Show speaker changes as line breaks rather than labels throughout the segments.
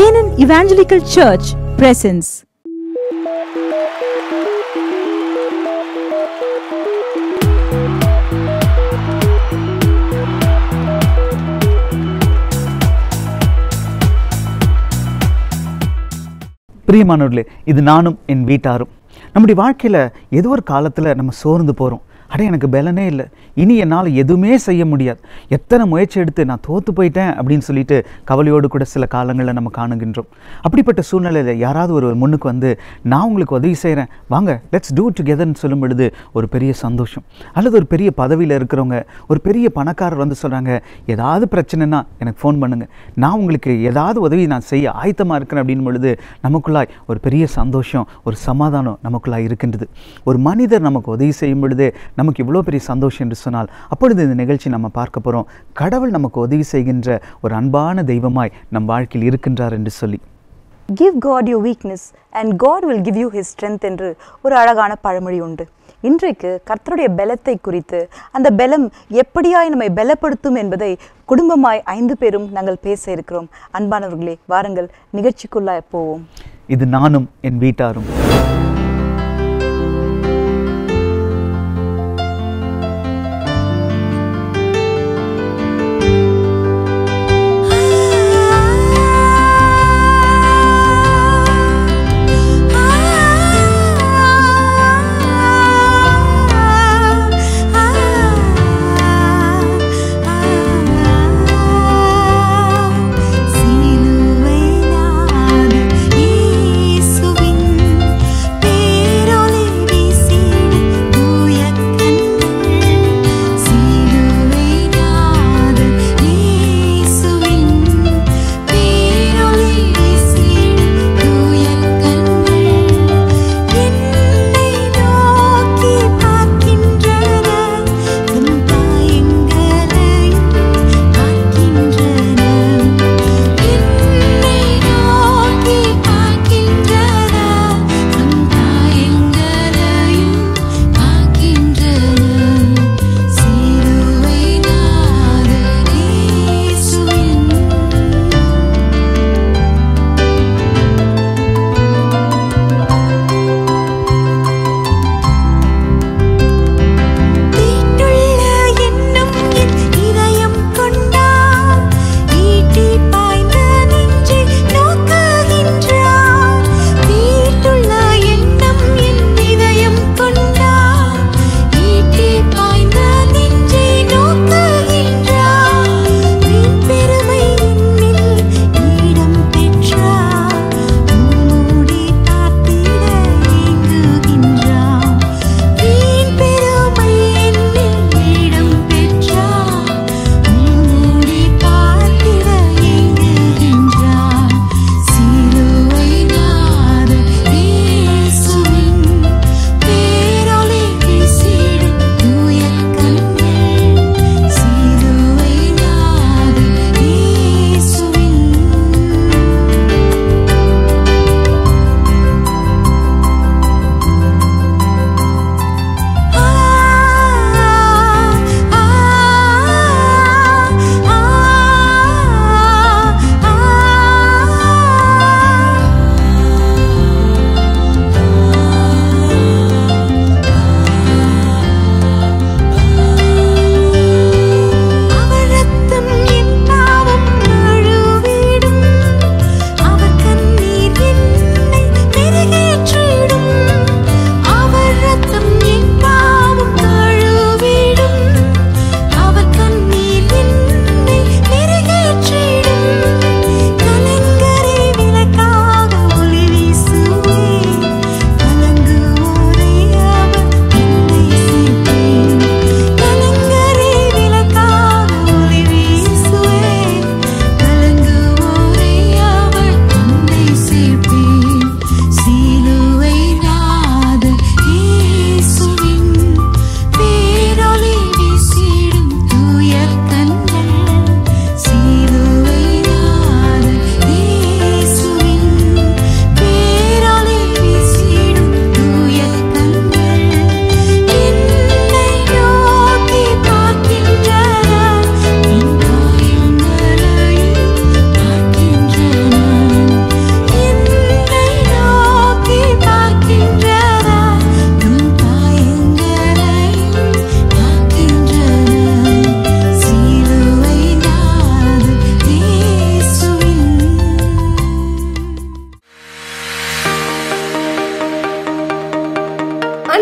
Canaan Evangelical Church presents
பிரியமானவர்களே இது நானும் என் வீட்டாரும் நம்முடைய வாழ்க்கையில் ஏதோ ஒரு காலத்தில் நம்ம சோர்ந்து போகிறோம் அட எனக்கு பலனே இல்லை இனி என்னால் எதுவுமே செய்ய முடியாது எத்தனை முயற்சி எடுத்து நான் தோற்று போயிட்டேன் அப்படின்னு சொல்லிட்டு கவலையோடு கூட சில காலங்களில் நம்ம காணுகின்றோம் அப்படிப்பட்ட சூழ்நிலையில் யாராவது ஒரு முன்னுக்கு வந்து நான் உங்களுக்கு உதவி செய்கிறேன் வாங்க லெட்ஸ் டூ டுகெதர்னு சொல்லும் பொழுது ஒரு பெரிய சந்தோஷம் அல்லது ஒரு பெரிய பதவியில் இருக்கிறவங்க ஒரு பெரிய பணக்காரர் வந்து சொல்கிறாங்க ஏதாவது பிரச்சனைனா எனக்கு ஃபோன் பண்ணுங்கள் நான் உங்களுக்கு ஏதாவது உதவி நான் செய்ய ஆயத்தமாக இருக்கிறேன் அப்படின்னு பொழுது நமக்குள்ளாய் ஒரு பெரிய சந்தோஷம் ஒரு சமாதானம் நமக்குள்ளாய் இருக்கின்றது ஒரு மனிதர் நமக்கு உதவி செய்யும் பொழுதே நமக்கு இவ்வளோ பெரிய சந்தோஷம் என்று சொன்னால் அப்பொழுது இந்த நிகழ்ச்சி நம்ம பார்க்க போகிறோம் கடவுள் நமக்கு உதவி செய்கின்ற ஒரு அன்பான தெய்வமாய் நம் வாழ்க்கையில் இருக்கின்றார் என்று சொல்லி
give God you weakness and God will give you his strength என்று ஒரு அழகான பழமொழி உண்டு இன்றைக்கு கர்த்தருடைய பலத்தை குறித்து அந்த பலம் எப்படியாய் நம்மை பலப்படுத்தும் என்பதை குடும்பமாய் ஐந்து பேரும் நாங்கள் பேச இருக்கிறோம் அன்பானவர்களே வாருங்கள் நிகழ்ச்சிக்குள்ளாய் போவோம்
இது நானும் என் வீட்டாரும்
சிலுவை நாடு இயேசுவின்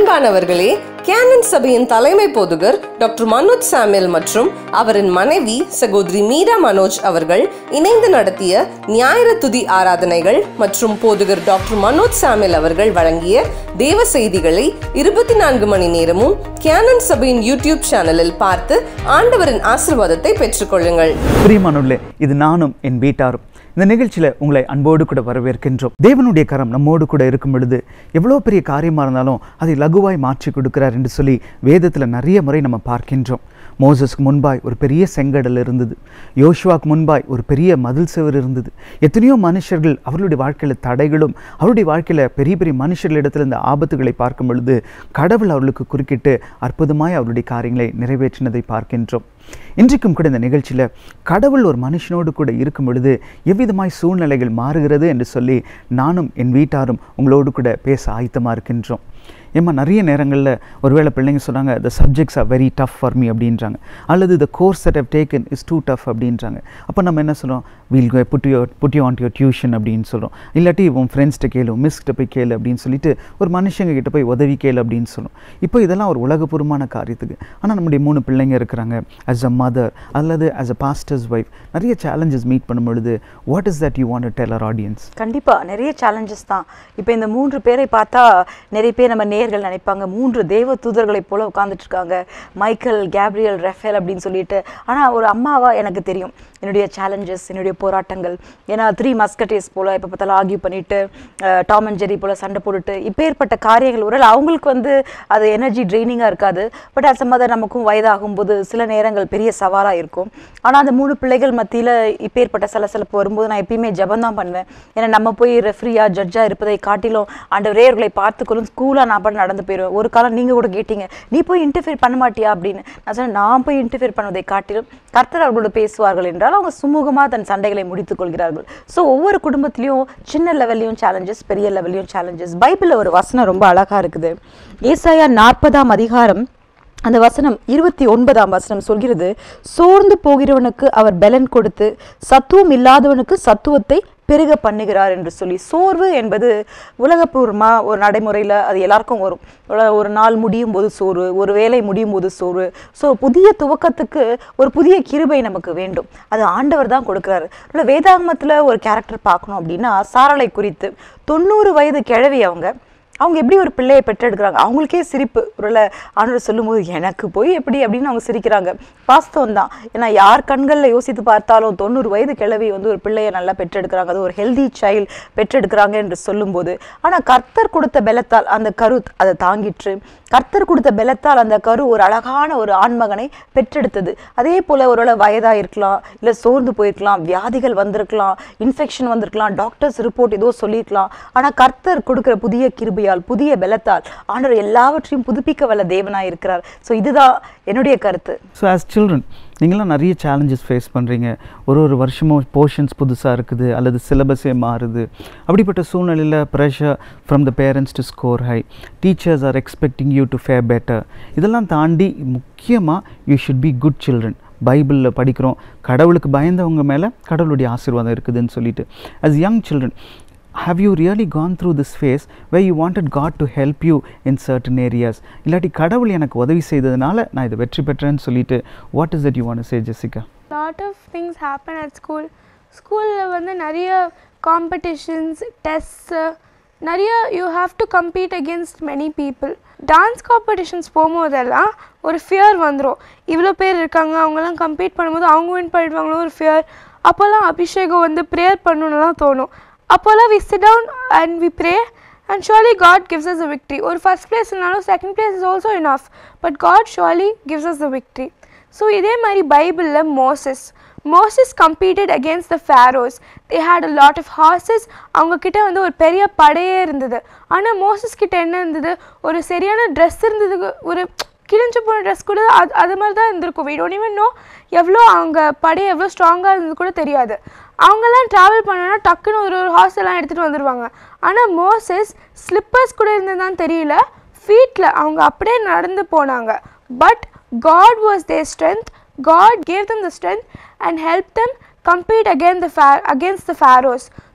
அன்பானவர்களே கேனன் சபையின் தலைமை போதுகர் டாக்டர் மனோஜ் சாமியல் மற்றும் அவரின் மனைவி சகோதரி மீரா மனோஜ் அவர்கள் இணைந்து நடத்திய ஞாயிறு துதி ஆராதனைகள் மற்றும் போதுகர் டாக்டர் மனோஜ் சாமியல் அவர்கள் வழங்கிய தேவ செய்திகளை இருபத்தி நான்கு மணி நேரமும் கேனன் சபையின் யூடியூப் சேனலில் பார்த்து ஆண்டவரின் ஆசிர்வாதத்தை பெற்றுக்கொள்ளுங்கள்
பிரியமானுள்ளே இது நானும் என் வீட்டாரும் இந்த நிகழ்ச்சியில் உங்களை அன்போடு கூட வரவேற்கின்றோம் தேவனுடைய கரம் நம்மோடு கூட இருக்கும் பொழுது எவ்வளோ பெரிய காரியமாக இருந்தாலும் அதை லகுவாய் மாற்றி கொடுக்கிறார் என்று சொல்லி வேதத்தில் நிறைய முறை நம்ம பார்க்கின்றோம் மோசஸ்க்கு முன்பாய் ஒரு பெரிய செங்கடல் இருந்தது யோசுவாக்கு முன்பாய் ஒரு பெரிய மதில் சுவர் இருந்தது எத்தனையோ மனுஷர்கள் அவர்களுடைய வாழ்க்கையில் தடைகளும் அவருடைய வாழ்க்கையில் பெரிய பெரிய மனுஷர்களிடத்தில் இந்த ஆபத்துகளை பார்க்கும் பொழுது கடவுள் அவர்களுக்கு குறுக்கிட்டு அற்புதமாய் அவருடைய காரியங்களை நிறைவேற்றினதை பார்க்கின்றோம் இன்றைக்கும் கூட இந்த நிகழ்ச்சியில் கடவுள் ஒரு மனுஷனோடு கூட இருக்கும் பொழுது எவ்விதமாய் சூழ்நிலைகள் மாறுகிறது என்று சொல்லி நானும் என் வீட்டாரும் உங்களோடு கூட பேச ஆயத்தமாக இருக்கின்றோம் ஏம்மா நிறைய நேரங்களில் ஒருவேளை பிள்ளைங்க சொல்கிறாங்க the subjects are very tough for me அப்படின்றாங்க அல்லது the course that have taken is too tough அப்படின்றாங்க அப்போ நம்ம என்ன சொல்கிறோம் we'll go put you put you on your tuition அப்படின்னு சொல்கிறோம் இல்லாட்டி உன் ஃப்ரெண்ட்ஸ்கிட்ட கேளு மிஸ்கிட்ட போய் கேளு அப்படின்னு சொல்லிட்டு ஒரு மனுஷங்க கிட்ட போய் உதவி கேளு அப்படின்னு சொல்லும் இப்போ இதெல்லாம் ஒரு உலகபூர்வமான காரியத்துக்கு ஆனால் நம்முடைய மூணு பிள்ளைங்க இருக்கிறாங்க ஆஸ் அ மதர் அல்லது ஆஸ் அ பாஸ்டர்ஸ் ஒய்ஃப் நிறைய சேலஞ்சஸ் மீட் பண்ணும் பொழுது what is that you want tell our audience
கண்டிப்பா நிறைய சேலஞ்சஸ் தான் இப்போ இந்த மூன்று பேரை பார்த்தா நிறைய பேர் நம்ம நேர்கள் நினைப்பாங்க மூன்று தேவ தூதர்களைப் போல உட்கார்ந்துட்டு இருக்காங்க மைக்கேல் கேப்ரியல் ரெஃபேல் அப்படின்னு சொல்லிட்டு ஆனா ஒரு அம்மாவா எனக்கு தெரியும் என்னுடைய சேலஞ்சஸ் என்னுடைய போராட்டங்கள் ஏன்னா த்ரீ மஸ்கட்டேஸ் போல இப்போ பார்த்தாலும் ஆர்கியூ பண்ணிட்டு அஹ், டாம் அண்ட் ஜெரி போல சண்டை போட்டுட்டு இப்பேற்பட்ட காரியங்கள் ஒரு அவங்களுக்கு வந்து அது எனர்ஜி ட்ரைனிங்காக இருக்காது பட் அஸ் மதர் நமக்கும் வயதாகும்போது சில நேரங்கள் பெரிய சவாலாக இருக்கும் ஆனால் அந்த மூணு பிள்ளைகள் மத்தியில் இப்பேற்பட்ட சலசலப்பு வரும்போது நான் எப்பயுமே ஜெபம் தான் பண்ணுவேன் ஏன்னா நம்ம போய் ரெஃப்ரியா ஜட்ஜாக இருப்பதை காட்டிலும் ஆண்டவரே இவர்களை பார்த்துக்கணும் ஸ்கூலாக நான் பாட்டு நடந்து போயிடுவேன் ஒரு காலம் நீங்கள் கூட கேட்டீங்க நீ போய் இன்டர்ஃபியர் பண்ண மாட்டியா அப்படின்னு நான் சொன்னேன் நான் போய் இன்டர்ஃபியர் பண்ணுவதை காட்டிலும் கர்த்தர் அவர்களோட பேசுவார்கள் என்றால் அவங்க சுமூகமாக தன் சண்டைகளை முடித்துக் கொள்கிறார்கள் ஸோ ஒவ்வொரு குடும்பத்திலையும் சின்ன லெவல்லையும் சேலஞ்சஸ் பெரிய லெவல்லையும் சேலஞ்சஸ் பைபிளில் ஒரு வசனம் ரொம்ப அழகாக இருக்குது ஏசாயா நாற்பதாம் அதிகாரம் அந்த வசனம் இருபத்தி ஒன்பதாம் வசனம் சொல்கிறது சோர்ந்து போகிறவனுக்கு அவர் பெலன் கொடுத்து சத்துவம் இல்லாதவனுக்கு சத்துவத்தை பெருக பண்ணுகிறார் என்று சொல்லி சோர்வு என்பது உலகப்பூர்வமா ஒரு நடைமுறையில் அது எல்லாருக்கும் வரும் ஒரு- ஒரு நாள் முடியும் போது சோர்வு ஒரு வேலை முடியும் போது சோர்வு ஸோ புதிய துவக்கத்துக்கு ஒரு புதிய கிருபை நமக்கு வேண்டும் அது ஆண்டவர் தான் கொடுக்குறாரு இல்லை வேதாகமத்தில் ஒரு கேரக்டர் பார்க்கணும் அப்படின்னா சாரலை குறித்து தொண்ணூறு வயது கிழவி அவங்க அவங்க எப்படி ஒரு பிள்ளையை பெற்றெடுக்கிறாங்க அவங்களுக்கே சிரிப்பு ஒருவேளை ஆண்டவர் சொல்லும்போது எனக்கு போய் எப்படி அப்படின்னு அவங்க சிரிக்கிறாங்க வாஸ்தவம் தான் ஏன்னா யார் கண்களில் யோசித்து பார்த்தாலும் தொண்ணூறு வயது கிழவி வந்து ஒரு பிள்ளையை நல்லா பெற்றெடுக்கிறாங்க அது ஒரு ஹெல்தி சைல்டு பெற்றெடுக்கிறாங்க என்று சொல்லும்போது ஆனால் கர்த்தர் கொடுத்த பலத்தால் அந்த கரு அதை தாங்கிற்று கர்த்தர் கொடுத்த பலத்தால் அந்த கரு ஒரு அழகான ஒரு ஆண்மகனை பெற்றெடுத்தது அதே போல ஒருவேளை வயதா இருக்கலாம் இல்லை சோர்ந்து போயிருக்கலாம் வியாதிகள் வந்திருக்கலாம் இன்ஃபெக்ஷன் வந்திருக்கலாம் டாக்டர்ஸ் ரிப்போர்ட் ஏதோ சொல்லியிருக்கலாம் ஆனால் கர்த்தர் கொடுக்கிற புதிய கிருபையால் புதிய பலத்தால் ஆண்டவர் எல்லாவற்றையும் புதுப்பிக்க வல்ல தேவனாய் இருக்கிறார் ஸோ இதுதான் என்னுடைய கருத்து
ஸோ ஆஸ் சில்ட்ரன் நீங்களாம் நிறைய சேலஞ்சஸ் ஃபேஸ் பண்ணுறீங்க ஒரு ஒரு வருஷமும் போர்ஷன்ஸ் புதுசாக இருக்குது அல்லது சிலபஸே மாறுது அப்படிப்பட்ட சூழ்நிலையில் pressure from the parents to score high teachers are expecting you to fare better இதெல்லாம் தாண்டி முக்கியமாக you should be good children பைபிளில் படிக்கிறோம் கடவுளுக்கு பயந்தவங்க மேலே கடவுளுடைய ஆசீர்வாதம் இருக்குதுன்னு சொல்லிட்டு as young children have you really gone through this phase where you wanted God to help you in certain areas இல்லாட்டி கடவுள் எனக்கு உதவி செய்ததுனால நான் இதை வெற்றி பெற்றேன்னு சொல்லிட்டு what is that you want say Jessica
lot of things happen at school ஸ்கூலில் வந்து நிறைய காம்படிஷன்ஸ் டெஸ்ட்ஸு நிறைய you have to compete against many people dance competitions போகும்போதெல்லாம் ஒரு ஃபியர் வந்துடும் இவ்வளோ பேர் இருக்காங்க அவங்கெல்லாம் கம்பீட் பண்ணும்போது அவங்க வின் பண்ணிடுவாங்களோ ஒரு ஃபியர் அப்போல்லாம் அபிஷேகம் வந்து ப்ரேயர் பண்ணணும்லாம் தோணும் அப்போல்லாம் we sit down and we pray and surely God gives us a victory ஒரு ஃபஸ்ட் பிளேஸ் இல்லைனாலும் second place is also enough but God surely gives us a victory so இதே மாதிரி பைபிளில் Moses Moses competed against the pharaohs they had a lot of horses அவங்க கிட்ட வந்து ஒரு பெரிய படையே இருந்தது ஆனால் மோசஸ் கிட்ட என்ன இருந்தது ஒரு சரியான ட்ரெஸ் இருந்தது ஒரு கிழிஞ்சு போன ட்ரெஸ் கூட அது அது மாதிரி தான் இருந்திருக்கும் we don't even know எவ்வளோ அவங்க படை எவ்வளோ ஸ்ட்ராங்காக இருந்தது கூட தெரியாது அவங்கெல்லாம் ட்ராவல் பண்ணனா டக்குன்னு ஒரு ஒரு ஹார்ஸ் எல்லாம் எடுத்துகிட்டு வந்துடுவாங்க ஆனால் மோசஸ் ஸ்லிப்பர்ஸ் கூட இருந்ததுதான் தெரியல ஃபீட்டில் அவங்க அப்படியே நடந்து போனாங்க but God was there strength God gave them the strength and helped them compete against the fa- against the pharaohs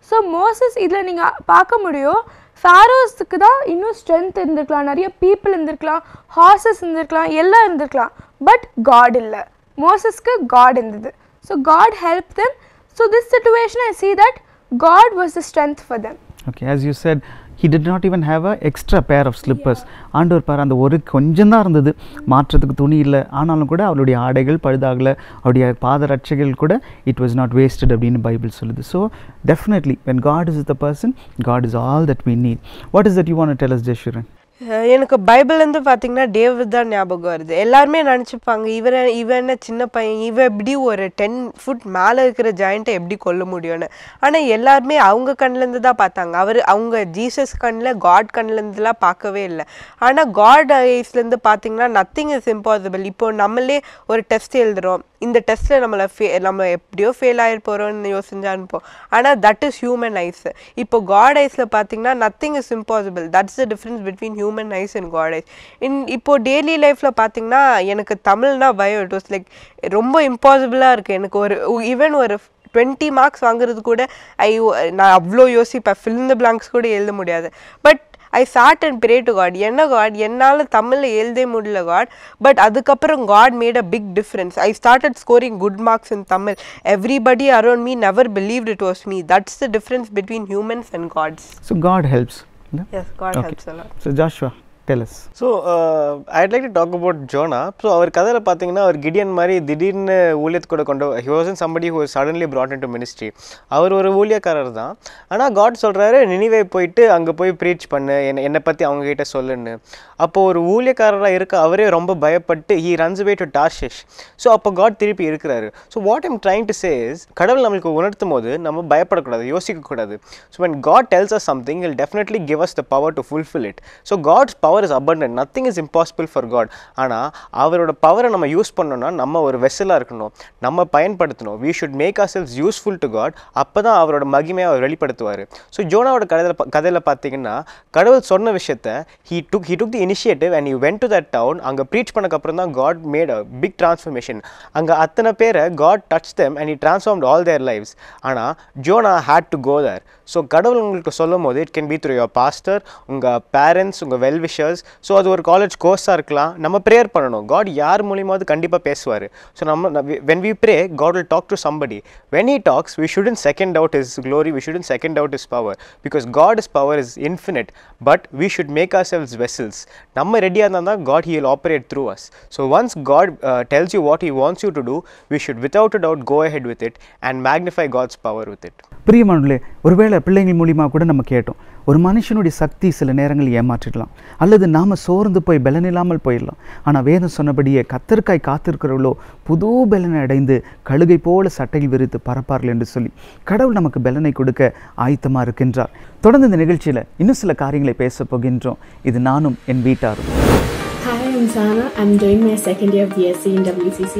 so Moses இதில் நீங்கள் பார்க்க முடியும் ஃபேரோஸுக்கு தான் இன்னும் ஸ்ட்ரென்த் இருந்திருக்கலாம் நிறைய பீப்புள் இருந்திருக்கலாம் ஹார்சஸ் இருந்திருக்கலாம் எல்லாம் இருந்திருக்கலாம் பட் காட் இல்லை மோசஸ்க்கு காட் இருந்தது so God help them so this situation I see that God was the strength for them.
Okay as you said he did not even have a extra pair of slippers ஆண்டவர் பாரு அந்த ஒரு கொஞ்சம் தான் இருந்தது மாற்றத்துக்கு துணி இல்லை ஆனாலும் கூட அவருடைய ஆடைகள் பழுதாகலை அவருடைய பாதரட்சைகள் கூட இட் வாஸ் நாட் வேஸ்டட் அப்படின்னு பைபிள் சொல்லுது so definitely when God is the person God is all that we need what is that you want to tell us Jeshurun
ah எனக்கு பைபிள்லேருந்து பார்த்தீங்கன்னா டேவிட் தான் ஞாபகம் வருது எல்லாருமே நினச்சிப்பாங்க இவரை இவன் என்ன சின்ன பையன் இவன் எப்படி ஒரு டென் ஃபுட் மேலே இருக்கிற ஜாயிண்ட்டை எப்படி கொல்ல முடியும்னு ஆனால் எல்லாருமே அவங்க கண்ணிலேருந்து தான் பார்த்தாங்க அவர் அவங்க ஜீசஸ் கண்ணில் காட் கண்ணிலேருந்துலாம் பார்க்கவே இல்லை ஆனால் காட் ஐஸ்லேருந்து பார்த்தீங்கன்னா நத்திங் இஸ் இம்பாசிபிள் இப்போ நம்மளே ஒரு டெஸ்ட் எழுதுகிறோம் இந்த டெஸ்ட்டில் நம்மளை ஃபே நம்ம எப்படியோ ஃபெயில் ஆகி போகிறோம்னு யோசிஞ்சா அனுப்போம் ஆனால் தட் இஸ் ஹியூமன் ஐஸ் இப்போ காட் ஐஸில் பார்த்தீங்கன்னா nothing is impossible that's the difference between human eyes and God eyes in இப்போ டெய்லி லைஃப்பில் பார்த்தீங்கன்னா எனக்கு தமிழ்னா பயம் இட் வாஸ் லைக் ரொம்ப இம்பாசிபிளாக இருக்குது எனக்கு ஒரு ஈவன் ஒரு டுவெண்ட்டி மார்க்ஸ் வாங்குறது கூட ஐ நான் அவ்வளோ யோசிப்பேன் ஃபில் த பிளாங்க்ஸ் கூட எழுத முடியாது but I sat and pray to God என்ன காட் என்னால் தமிழில் எழுதவே முடியல காட் பட் அதுக்கப்புறம் God made a big difference I started scoring good marks in Tamil everybody around me never believed it was me that's the difference between humans and gods
so God helps
us God
Okay.
Helps எல்லாம்
so Joshua tell us
so I'd like to talk about Jonah so அவர் கதையில் பார்த்தீங்கன்னா அவர் Gideon மாதிரி திடீர்னு ஊழியத்து கூட கொண்டு he was somebody who suddenly brought into ministry அவர் ஒரு ஊழியக்காரர் தான் ஆனால் காட் சொல்கிறாரு நினைவே போயிட்டு அங்கே போய் ப்ரீச் பண்ணு என்ன என்னை பற்றி அவங்ககிட்ட சொல்லுன்னு அப்போ ஒரு ஊழியக்காரராக இருக்க அவரே ரொம்ப பயப்பட்டு he runs way to Tarshish so அப்போ காட் திருப்பி இருக்கிறாரு so what I'm trying to says கடவுள் நம்மளுக்கு உணர்த்தும் போது நம்ம பயப்படக்கூடாது யோசிக்கக்கூடாது ஸோ when God tells us something he'll definitely give us the power to fulfill it so God's power is abundant nothing is impossible for god ஆனால் அவரோட பவரை நம்ம யூஸ் பண்ணோம்னா நம்ம ஒரு வெசலாக இருக்கணும் நம்ம பயன்படுத்தணும் we should make ourselves useful to god அப்போ தான் அவரோட மகிமையை அவர் வெளிப்படுத்துவார் ஸோ ஜோனாவோட கதையில் கதையில் பார்த்தீங்கன்னா கடவுள் சொன்ன விஷயத்த he took he took the initiative and he went to that town அங்கே ப்ரீச் பண்ணக்கப்புறம் தான் God made a big transformation அங்கே அத்தனை பேரை God touch them and he transformed all their lives ஆனால் Jonah had to go there ஸோ கடவுள் உங்களுக்கு சொல்லும் போது it can be through your pastor உங்கள் பேரண்ட்ஸ் உங்கள் வெல் விஷர்ஸ் ஸோ அது ஒரு காலேஜ் கோர்ஸாக இருக்கலாம் நம்ம ப்ரேயர் பண்ணணும் காட் யார் மூலியமாவது கண்டிப்பாக பேசுவார் ஸோ நம்ம when we pray God will talk to somebody when he talks we shouldn't second out his glory we shouldn't second out his power because god's power is infinite but we should make ourselves vessels நம்ம ரெடியாக இருந்தால் தான் God he will operate through us so once god uh, tells you what he wants you to do we should without a doubt go ahead with it and magnify god's power with it
பிரியமானங்களே ஒருவேளை பிள்ளைங்கள் மூலியமாக கூட நம்ம கேட்டோம் ஒரு மனுஷனுடைய சக்தி சில நேரங்களில் ஏமாற்றிடலாம் அல்லது நாம் சோர்ந்து போய் பலனில்லாமல் போயிடலாம் ஆனால் வேதம் சொன்னபடியே கத்தருக்காய் காத்திருக்கிறவளோ புது பலனை அடைந்து கழுகை போல சட்டையில் விரித்து பரப்பார்கள் என்று சொல்லி கடவுள் நமக்கு பலனை கொடுக்க ஆயத்தமாக இருக்கின்றார் தொடர்ந்து இந்த நிகழ்ச்சியில் இன்னும் சில காரியங்களை பேசப் போகின்றோம் இது நானும் என் வீட்டாரும்
Hi, I'm Sana. I'm doing my second year of BSc in WCC.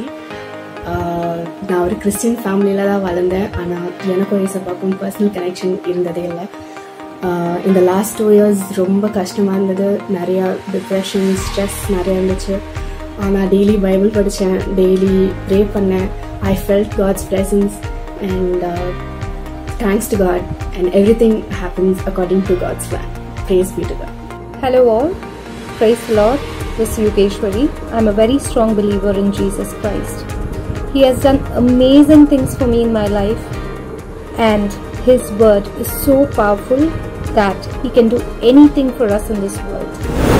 Uh, நான் ஒரு கிறிஸ்டியன் ஃபேமிலியில் தான் வளர்ந்தேன் ஆனால் எனக்கும் ஏசப்பாக்கும் பர்சனல் கனெக்ஷன் இருந்ததே இல்லை Uh, இந்த லாஸ்ட் டூ இயர்ஸ் ரொம்ப கஷ்டமாக இருந்தது நிறையா டிப்ரெஷன் ஸ்ட்ரெஸ் நிறையா இருந்துச்சு நான் டெய்லி பைபிள் படித்தேன் டெய்லி ப்ரே பண்ணேன் I felt God's presence and thanks to God and everything happens according to God's plan praise be to God
Hello all. Praise the Lord. This is Yogeshwari. I'm a very strong believer in Jesus Christ. He has done amazing things for me in my life and his word is so powerful that he can do anything for us in this world.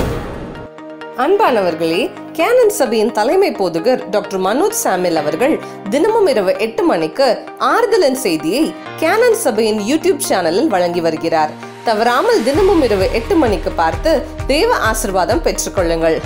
அன்பானவர்களே Canaan சபையின் தலைமை போதுகர் doctor Manoj சாமில் அவர்கள் தினமும் இரவு எட்டு மணிக்கு ஆறுதலின் செய்தியை கேனன் சபையின் யூடியூப் சேனலில் வழங்கி வருகிறார் தவறாமல் தினமும் இரவு எட்டு மணிக்கு பார்த்து தேவ ஆசிர்வாதம் பெற்றுக்கொள்ளுங்கள்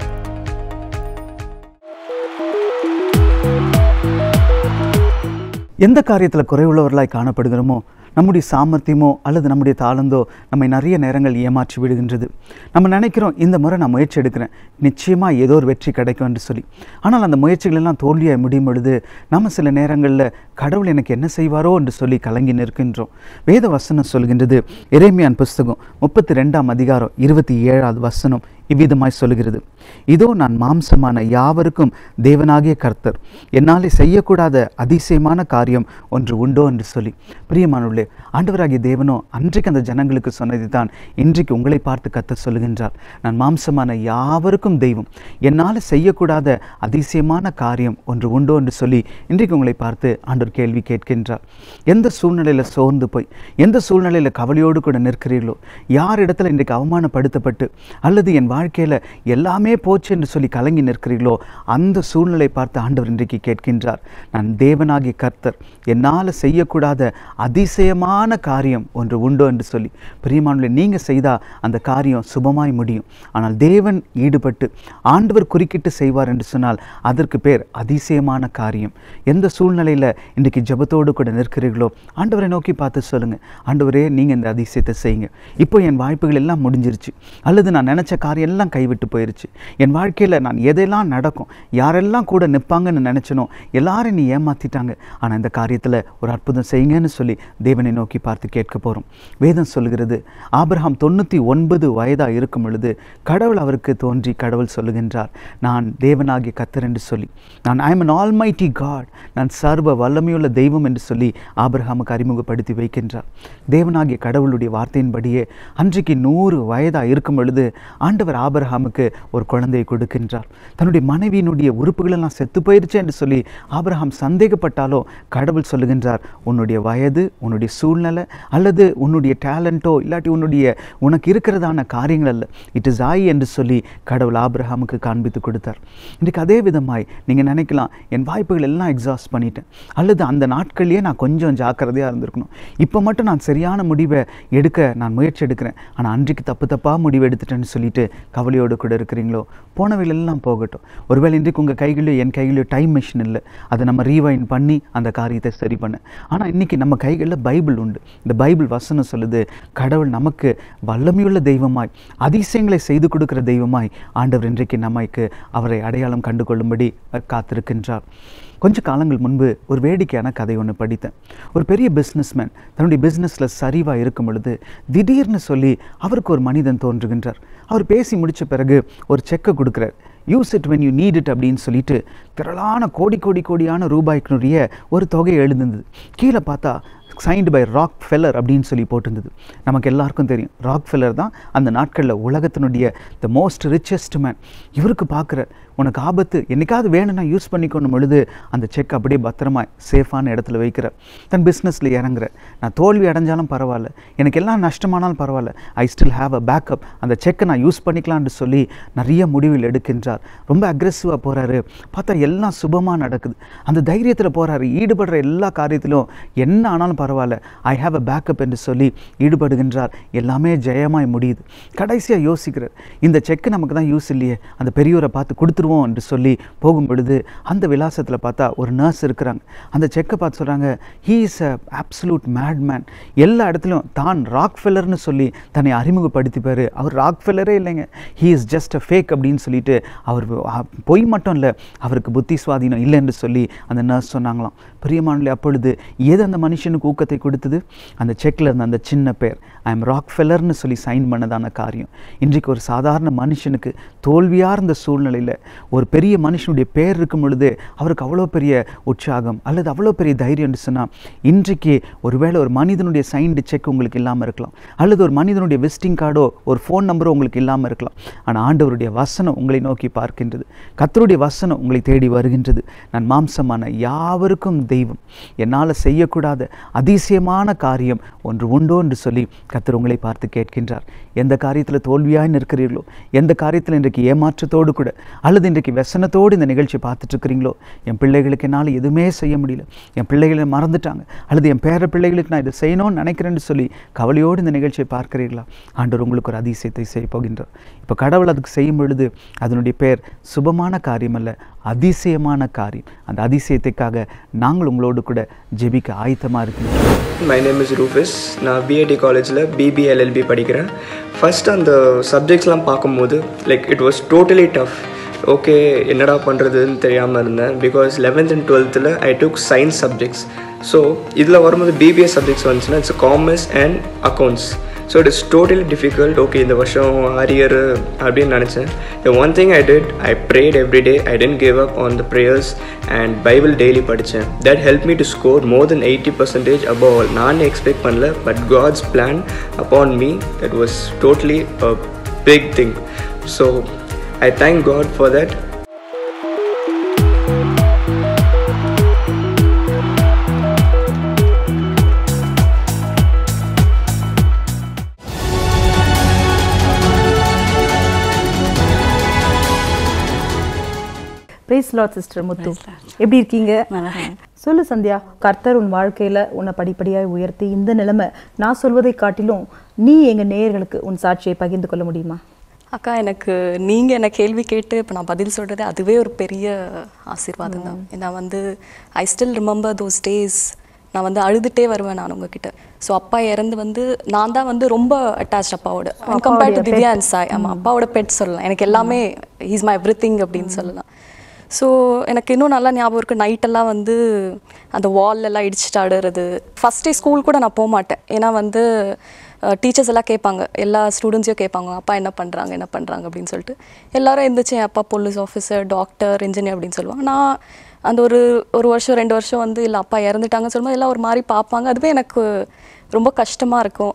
எந்த காரியத்தில் குறைவுள்ளவர்களாய் காணப்படுகிறோமோ நம்முடைய சாமர்த்தியமோ அல்லது நம்முடைய தாளந்தோ நம்மை நிறைய நேரங்கள் ஏமாற்றி விடுகின்றது நம்ம நினைக்கிறோம் இந்த முறை நான் முயற்சி எடுக்கிறேன் நிச்சயமாக ஏதோ ஒரு வெற்றி கிடைக்கும் என்று சொல்லி ஆனால் அந்த முயற்சிகள் எல்லாம் தோல்வியாக முடியும் பொழுது நம்ம சில நேரங்களில் கடவுள் எனக்கு என்ன செய்வாரோ என்று சொல்லி கலங்கி நிற்கின்றோம் வேத வசனம் சொல்கின்றது இறைமையான் புஸ்தகம் முப்பத்தி ரெண்டாம் அதிகாரம் இருபத்தி ஏழாவது வசனம் இவ்விதமாய் சொல்கிறது இதோ நான் மாம்சமான யாவருக்கும் தேவனாகிய கர்த்தர் என்னாலே செய்யக்கூடாத அதிசயமான காரியம் ஒன்று உண்டோ என்று சொல்லி பிரியமானவர்களே பிரியமானவர்களே ஆண்டவராகிய தேவனோ அன்றைக்கு அந்த ஜனங்களுக்கு சொன்னதை தான் இன்றைக்கு உங்களை பார்த்து கத்த சொல்லுகின்றார் நான் மாம்சமான யாவருக்கும் தெய்வம் என்னால் செய்யக்கூடாத அதிசயமான காரியம் ஒன்று உண்டோ என்று சொல்லி இன்றைக்கு உங்களை பார்த்து ஆண்டவர் கேள்வி கேட்கின்றார் எந்த சூழ்நிலையில் சோர்ந்து போய் எந்த சூழ்நிலையில் கவலையோடு கூட நிற்கிறீர்களோ யார் இடத்துல இன்றைக்கு அவமானப்படுத்தப்பட்டு அல்லது என் வாழ்க்கையில் எல்லாமே போச்சு என்று சொல்லி கலங்கி நிற்கிறீர்களோ அந்த சூழ்நிலை பார்த்து ஆண்டவர் இன்றைக்கு கேட்கின்றார் நான் தேவனாகிய கர்த்தர் என்னால் செய்யக்கூடாத அதிசயமான காரியம் ஒன்று உண்டோ என்று சொல்லி பிரியமானவர்களே நீங்கள் செய்தால் அந்த காரியம் சுபமாய் முடியும் ஆனால் தேவன் ஈடுபட்டு ஆண்டவர் குறுக்கிட்டு செய்வார் என்று சொன்னால் அதற்கு பேர் அதிசயமான காரியம் எந்த சூழ்நிலையில் இன்றைக்கு ஜெபத்தோடு கூட நிற்கிறீர்களோ ஆண்டவரை நோக்கி பார்த்து சொல்லுங்கள் ஆண்டவரே நீங்கள் இந்த அதிசயத்தை செய்யுங்க இப்போ என் வாய்ப்புகள் எல்லாம் முடிஞ்சிருச்சு அல்லது நான் நினச்ச காரியம் எல்லாம் கைவிட்டு போயிருச்சு என் வாழ்க்கையில் நான் எதெல்லாம் நடக்கும் யாரெல்லாம் கூட நிற்பாங்கன்னு நினச்சனோ எல்லாரும் நீ ஏமாற்றிட்டாங்க ஆனால் இந்த காரியத்தில் ஒரு அற்புதம் செய்யுங்கன்னு சொல்லி தேவனை நோக்கி பார்த்து கேட்க போகிறோம் வேதம் சொல்லுகிறது ஆபிரகாம் தொண்ணூற்றி ஒன்பது வயதாக இருக்கும் பொழுது கடவுள் அவருக்கு தோன்றி கடவுள் சொல்லுகின்றார் நான் தேவனாகிய கத்தர் என்று சொல்லி நான் I am an almighty God நான் சர்வ வல்லமையுள்ள தெய்வம் என்று சொல்லி ஆபிரகாமுக்கு அறிமுகப்படுத்தி வைக்கின்றார் தேவனாகிய கடவுளுடைய வார்த்தையின்படியே அன்றைக்கு நூறு வயதாக இருக்கும் பொழுது ஆண்டவர் ஆபிரகாமுக்கு ஒரு குழந்தையை கொடுக்கின்றார் தன்னுடைய மனைவியினுடைய உறுப்புகளெல்லாம் செத்து போயிருச்சு என்று சொல்லி ஆபிரகாம் சந்தேகப்பட்டாலோ கடவுள் சொல்லுகின்றார் உன்னுடைய வயது உன்னுடைய சூழ்நிலை அல்லது உன்னுடைய டேலண்ட்டோ இல்லாட்டி உன்னுடைய உனக்கு இருக்கிறதான காரியங்கள் அல்ல இட் இஸ் ஐ என்று சொல்லி கடவுள் ஆபிரகாமுக்கு காண்பித்து கொடுத்தார் இன்றைக்கு அதே விதமாய் நீங்கள் நினைக்கலாம் என் வாய்ப்புகள் எல்லாம் எக்ஸாஸ்ட் பண்ணிட்டேன் அல்லது அந்த நாட்கள்லேயே நான் கொஞ்சம் ஜாக்கிரதையாக இருந்திருக்கணும் இப்போ மட்டும் நான் சரியான முடிவை எடுக்க நான் முயற்சி எடுக்கிறேன் ஆனால் அன்றைக்கு தப்பு தப்பாக முடிவு எடுத்துட்டேன்னு சொல்லிட்டு கவலையோடு கூட இருக்கிறீங்களோ போனவைகள் எல்லாம் போகட்டும் ஒருவேளை இன்றைக்கு உங்கள் கைகளிலோ என் கைகளிலோ டைம் மிஷின் இல்லை அதை நம்ம ரீவைண்ட் பண்ணி அந்த காரியத்தை சரி பண்ண ஆனால் இன்றைக்கி நம்ம கைகளில் பைபிள் உண்டு இந்த பைபிள் வசனம் சொல்லுது கடவுள் நமக்கு வல்லமையுள்ள தெய்வமாய் அதிசயங்களை செய்து கொடுக்கிற தெய்வமாய் ஆண்டவர் இன்றைக்கு நம்மைக்கு அவரை அடையாளம் கண்டு கொள்ளும்படி காத்திருக்கின்றார் கொஞ்ச காலங்கள் முன்பு ஒரு வேடிக்கையான கதை ஒன்று படித்தேன் ஒரு பெரிய பிஸ்னஸ்மேன் தன்னுடைய பிஸ்னஸில் சரிவாக இருக்கும் பொழுது திடீர்னு சொல்லி அவருக்கு ஒரு மனிதன் தோன்றுகின்றார் அவர் பேசி முடித்த பிறகு ஒரு செக்கை கொடுக்குறார் use it when you need it அப்படின்னு சொல்லிட்டு திரளான கோடி கோடி கோடியான ரூபாய்க்குரிய ஒரு தொகை எழுந்தது கீழே பார்த்தா சைன்டு பை ராக் ஃபெல்லர் அப்படின்னு சொல்லி போட்டிருந்தது நமக்கு எல்லாருக்கும் தெரியும் ராக் ஃபெல்லர் தான் அந்த நாட்களில் உலகத்தினுடைய த மோஸ்ட் ரிச்சஸ்ட் மேன் இவருக்கு பார்க்குற உனக்கு ஆபத்து என்னைக்காவது வேணும்னா யூஸ் பண்ணிக்கணும் பொழுது அந்த செக் அப்படியே பத்திரமா சேஃபான இடத்துல வைக்கிற தன் பிஸ்னஸில் இறங்குற நான் தோல்வி அடைஞ்சாலும் பரவாயில்ல எனக்கு எல்லாம் நஷ்டமானாலும் பரவாயில்ல I still have a backup அந்த செக்கை நான் யூஸ் பண்ணிக்கலாம்னு சொல்லி நிறைய முடிவில் எடுக்கின்றார் ரொம்ப அக்ரெசிவாக போகிறாரு பார்த்தா எல்லாம் சுபமாக நடக்குது அந்த தைரியத்தில் போகிறாரு ஈடுபடுற எல்லா காரியத்திலும் என்ன ஆனாலும் பரவாயில்ல ஐ ஹாவ் அ பேக்கப் என்று சொல்லி ஈடுபடுகின்றார் எல்லாமே ஜெயமாய் முடியுது கடைசியாக யோசிக்கிறார் இந்த செக்கு நமக்கு தான் யூஸ் இல்லையே அந்த பெரியவரை பார்த்து கொடுத்துருவோம் என்று சொல்லி போகும் பொழுது அந்த விலாசத்தில் பார்த்தா ஒரு நர்ஸ் இருக்கிறாங்க அந்த செக்கை பார்த்து சொல்கிறாங்க he is a absolute madman எல்லா இடத்துலையும் தான் ராக் ஃபெல்லர்னு சொல்லி தன்னை அறிமுகப்படுத்திப்பார் அவர் ராக் ஃபெல்லரே இல்லைங்க he is just a fake அப்படின்னு சொல்லிட்டு அவர் அ, பொய் மட்டும் இல்லை அவருக்கு புத்தி சுவாதீனம் இல்லைன்னு சொல்லி அந்த நர்ஸ் சொன்னாங்களாம் பிரியமானே அப்பொழுது எது அந்த மனுஷனுக்கு ஊக்கத்தை கொடுத்தது அந்த செக்கில் இருந்த அந்த சின்ன பேர் ஐ எம் ராக் ஃபெல்லர்னு சொல்லி சைன் பண்ணதான காரியம் இன்றைக்கு ஒரு சாதாரண மனுஷனுக்கு தோல்வியாக இருந்த சூழ்நிலையில் ஒரு பெரிய மனுஷனுடைய பேர் இருக்கும் பொழுது அவருக்கு அவ்வளோ பெரிய உற்சாகம் அல்லது அவ்வளோ பெரிய தைரியம்னு சொன்னால் இன்றைக்கு ஒருவேளை ஒரு மனிதனுடைய சைன்டு செக் உங்களுக்கு இல்லாமல் இருக்கலாம் அல்லது ஒரு மனிதனுடைய விசிட்டிங் கார்டோ ஒரு ஃபோன் நம்பரோ உங்களுக்கு இல்லாமல் இருக்கலாம் ஆனால் ஆண்டவருடைய வசனம் உங்களை நோக்கி பார்க்கின்றது கர்த்தருடைய வசனம் உங்களை தேடி வருகின்றது நான் மாம்சமான யாவருக்கும் தெய்வம் என்னால் செய்யக்கூடாத அதிசயமான காரியம் ஒன்று உண்டோ என்று சொல்லி கர்த்தர் உங்களை பார்த்து கேட்கின்றார் எந்த காரியத்தில் தோல்வியாய் நிற்கிறீர்களோ எந்த காரியத்தில் இன்றைக்கு ஏமாற்றத்தோடு கூட அல்லது இன்றைக்கு व्यसனத்தோடு இந்த நிகழ்ச்சி பார்த்துட்டு இருக்கிறீங்களோ என் பிள்ளைகளுக்கு என்னால் எதுவுமே செய்ய முடியல என் பிள்ளைகளை மறந்துட்டாங்க அல்லது என் பேர பிள்ளைகளுக்கு நான் இதை செய்யணும்னு நினைக்கிறேன்னு சொல்லி கவலையோடு இந்த நிகழ்ச்சியை பார்க்கிறீர்களா ஆண்டவர் உங்களுக்கு ஒரு அதிசயத்தை செய்ய போகின்றார் இப்போ கடவுள் அதுக்கு செய்யும் பொழுது அதனுடைய பேர் சுபமான காரியம் அல்ல அதிசயமான காரியம் அந்த அதிசயத்துக்காக நாங்கள் உங்களோடு கூட ஜெபிக்க ஆயத்தமாக இருக்கிறோம்
மை நேம் இஸ் ரூஃபிஸ் நான் பிஐடி காலேஜில் பிபிஎல்எல்பி படிக்கிறேன் ஃபர்ஸ்ட் அந்த சப்ஜெக்ட்ஸ்லாம் பார்க்கும்போது like it was totally tough okay என்னடா பண்ணுறதுன்னு தெரியாமல் இருந்தேன் பிகாஸ் லெவன்த் அண்ட் டுவெல்த்தில் I took science subjects so இதில் வரும்போது பிபிஎஸ் சப்ஜெக்ட்ஸ் வந்துச்சுன்னா it's commerce and accounts so it is totally difficult okay இந்த வருஷம் அரியர் அப்படின்னு நினச்சேன் the one thing I did I prayed every day I didn't give up on the prayers and Bible daily படித்தேன் that help me to score more then eighty percentage above all நான் expect பண்ணல but God's plan upon me that was totally a big thing so I thank God for that
praise Lord sister Muthu எப்படி இருக்கீங்க சொல்லு சந்தியா கர்த்தர் உன் வாழ்க்கையில உன்னை படிப்படியாய் உயர்த்தி இந்த நிலைமை நான் சொல்வதை காட்டிலும் நீ எங்க நேயர்களுக்கு உன் சாட்சியை பகிர்ந்து கொள்ள முடியுமா
அக்கா எனக்கு நீங்கள் என்ன கேள்வி கேட்டு இப்போ நான் பதில் சொல்கிறது அதுவே ஒரு பெரிய ஆசீர்வாதம் தான் நான் வந்து I still remember those days நான் வந்து அழுதுகிட்டே வருவேன் நான் உங்ககிட்ட ஸோ அப்பா இறந்து வந்து நான் தான் வந்து ரொம்ப அட்டாச் அப்பாவோட compared to Divya and Sai ஆமாம் அப்பாவோட பெட் சொல்லலாம் எனக்கு எல்லாமே இஸ் மை எவ்ரி திங் அப்படின்னு சொல்லலாம் ஸோ எனக்கு இன்னும் நல்லா ஞாபகம் இருக்குது நைட்டெல்லாம் வந்து அந்த வால்லெல்லாம் இடிச்சிட்டு ஆடுறது ஃபஸ்ட் டே ஸ்கூல் கூட நான் போக மாட்டேன் ஏன்னா வந்து டீச்சர்ஸ் எல்லாம் கேட்பாங்க எல்லா ஸ்டூடெண்ட்ஸையும் கேட்பாங்க அப்பா என்ன பண்ணுறாங்க என்ன பண்ணுறாங்க அப்படின்னு சொல்லிட்டு எல்லாரும் எந்திரிச்சு என் அப்பா போலீஸ் ஆஃபீஸர் டாக்டர் இன்ஜினியர் அப்படின்னு சொல்லுவாங்க நான் அந்த ஒரு ஒரு வருஷம் ரெண்டு வருஷம் வந்து இல்லை அப்பா இறந்துட்டாங்கன்னு சொல்லும்போது எல்லாம் ஒரு மாதிரி பார்ப்பாங்க அதுவே எனக்கு ரொம்ப கஷ்டமாக இருக்கும்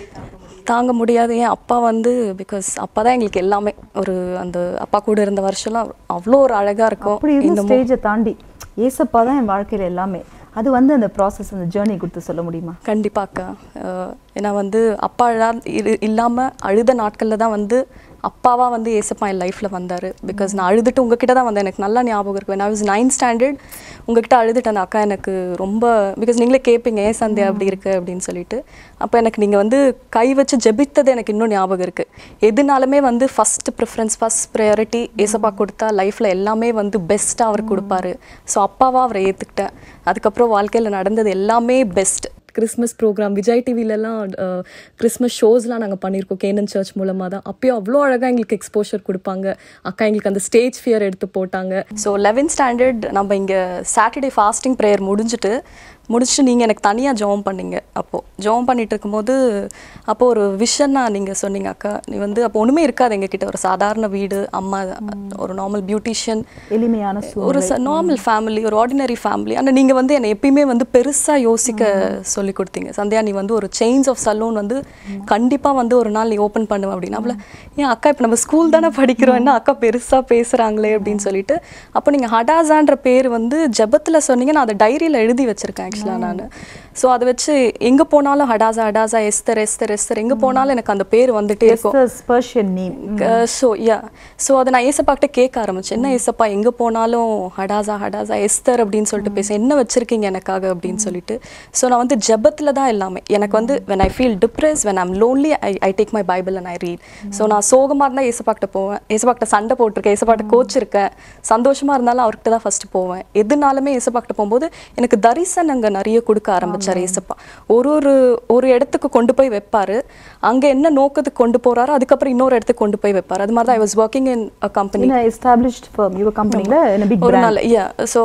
தாங்க முடியாது ஏன் அப்பா வந்து பிகாஸ் அப்பா தான் எங்களுக்கு எல்லாமே ஒரு அந்த அப்பா கூட இருந்த வருஷம்லாம் அவ்வளோ ஒரு அழகாக இருக்கும்
அப்படி இருந்த
இந்த மொ-
ஸ்டேஜை தாண்டி ஏசப்பா தான் என் வாழ்க்கையில எல்லாமே அது வந்து அந்த ப்ராசஸ் அந்த ஜேர்னி கொடுத்து சொல்ல முடியுமா
கண்டிப்பாக்கா அஹ் ஏன்னா வந்து அப்பா அழா இரு இல்லாமல் அழுத நாட்களில் தான் வந்து அப்பாவா வந்து ஏசப்பா என் லைஃப்பில் வந்தார் பிகாஸ் நான் அழுதுட்டு உங்ககிட்ட தான் வந்தேன் எனக்கு நல்லா ஞாபகம் இருக்கு நான் வாஸ் நைன்த் ஸ்டாண்டர்ட் உங்ககிட்ட அழுதுட்டு அந்த அக்கா எனக்கு ரொம்ப பிகாஸ் நீங்களே கேட்பீங்க ஏன் சந்தியா அப்படி இருக்கு அப்படின்னு சொல்லிட்டு அப்போ எனக்கு நீங்கள் வந்து கை வச்சு ஜெபித்தது எனக்கு இன்னும் ஞாபகம் இருக்குது எதுனாலுமே வந்து ஃபஸ்ட் ப்ரிஃபரன்ஸ் ஃபஸ்ட் ப்ரையாரிட்டி ஏசப்பா கொடுத்தா லைஃப்பில் எல்லாமே வந்து பெஸ்ட்டாக அவர் கொடுப்பாரு ஸோ அப்பாவா அவரை ஏற்றுக்கிட்டேன் அதுக்கப்புறம் வாழ்க்கையில் நடந்தது எல்லாமே பெஸ்ட் கிறிஸ்மஸ் ப்ரோக்ராம் விஜய் டிவிலலாம் கிறிஸ்மஸ் ஷோஸ்லாம் நாங்கள் பண்ணியிருக்கோம் கேனன் சர்ச் மூலமாக தான் அப்பயும் அவ்வளோ அழகாக எங்களுக்கு எக்ஸ்போஷர் கொடுப்பாங்க அக்கா எங்களுக்கு அந்த ஸ்டேஜ் ஃபியர் எடுத்து போட்டாங்க ஸோ லெவன்த் ஸ்டாண்டர்ட் நம்ம இங்கே சாட்டர்டே ஃபாஸ்டிங் ப்ரேயர் முடிஞ்சுட்டு முடிச்சுட்டு நீங்கள் எனக்கு தனியாக ஜெபம் பண்ணீங்க அப்போது ஜெபம் பண்ணிட்டு இருக்கும்போது அப்போ ஒரு விஷன்னா நீங்கள் சொன்னீங்க அக்கா நீ வந்து அப்போ ஒன்றுமே இருக்காது எங்ககிட்ட ஒரு சாதாரண வீடு அம்மா ஒரு நார்மல் பியூட்டிஷியன்
எளிமையான
ஒரு நார்மல் ஃபேமிலி ஒரு ஆர்டினரி ஃபேமிலி ஆனால் நீங்கள் வந்து என்னை எப்பயுமே வந்து பெருசாக யோசிக்க சொல்லி கொடுத்தீங்க சந்தியா நீ வந்து ஒரு சேஞ்ச் ஆஃப் சலூன் வந்து கண்டிப்பாக வந்து ஒரு நாள் நீ ஓப்பன் பண்ணுவேன் அப்படின்னா அவள ஏன் அக்கா இப்போ நம்ம ஸ்கூல் தானே படிக்கிறோம் என்ன அக்கா பெருசாக பேசுகிறாங்களே அப்படின்னு சொல்லிட்டு அப்போ நீங்கள் ஹடாசான்ற பேர் வந்து ஜெபத்தில் சொன்னீங்க நான் அதை டைரியில் எழுதி வச்சிருக்கேன் ஆக்சுவலாக நான் ஸோ அதை வச்சு எங்கே போனாலும் Hadassah Hadassah Esther Esther Esther எங்கே போனாலும் எனக்கு அந்த பேர் வந்துட்டே இருக்கும்
Persian name
so yeah so அதை நான் ஏசப்பாக்கிட்ட கேட்க ஆரம்பிச்சேன் என்ன ஏசப்பா எங்கே போனாலும் ஹடாசா ஹடாசா எஸ்தர் அப்படின்னு சொல்லிட்டு பேச என்ன வச்சிருக்கீங்க எனக்காக அப்படின்னு சொல்லிட்டு ஸோ நான் வந்து ஜெபத்தில் தான் எல்லாமே எனக்கு வந்து when I feel depress when I'm lonely I I take my Bible and I read so நான் சோகமாக இருந்தால் ஏசப்பாக்கிட்ட போவேன் ஏசப்பாக்கிட்ட சண்டை போட்டிருக்கேன் ஏசப்பாக்கிட்ட கோச்சிருக்கேன் சந்தோஷமாக இருந்தாலும் அவர்கிட்ட தான் ஃபஸ்ட்டு போவேன் எதுனாலுமே ஏசப்பாக்கிட்ட போகும்போது எனக்கு தரிசனங்க நிறைய கொடுக்க ஆரம்பிச்சார் ஏசப்பா ஒரு ஒரு ஒரு இடத்துக்கு கொண்டு போய் வைப்பாரு அங்கே என்ன நோக்கத்துக்கு கொண்டு போறாரோ அதுக்கப்புறம் இன்னொரு இடத்துக்கு கொண்டு போய் வைப்பார் அது மாதிரி தான் I was working in a company
in a established firm your companyல in a big
ஒரு
brand
நாள் யா ஸோ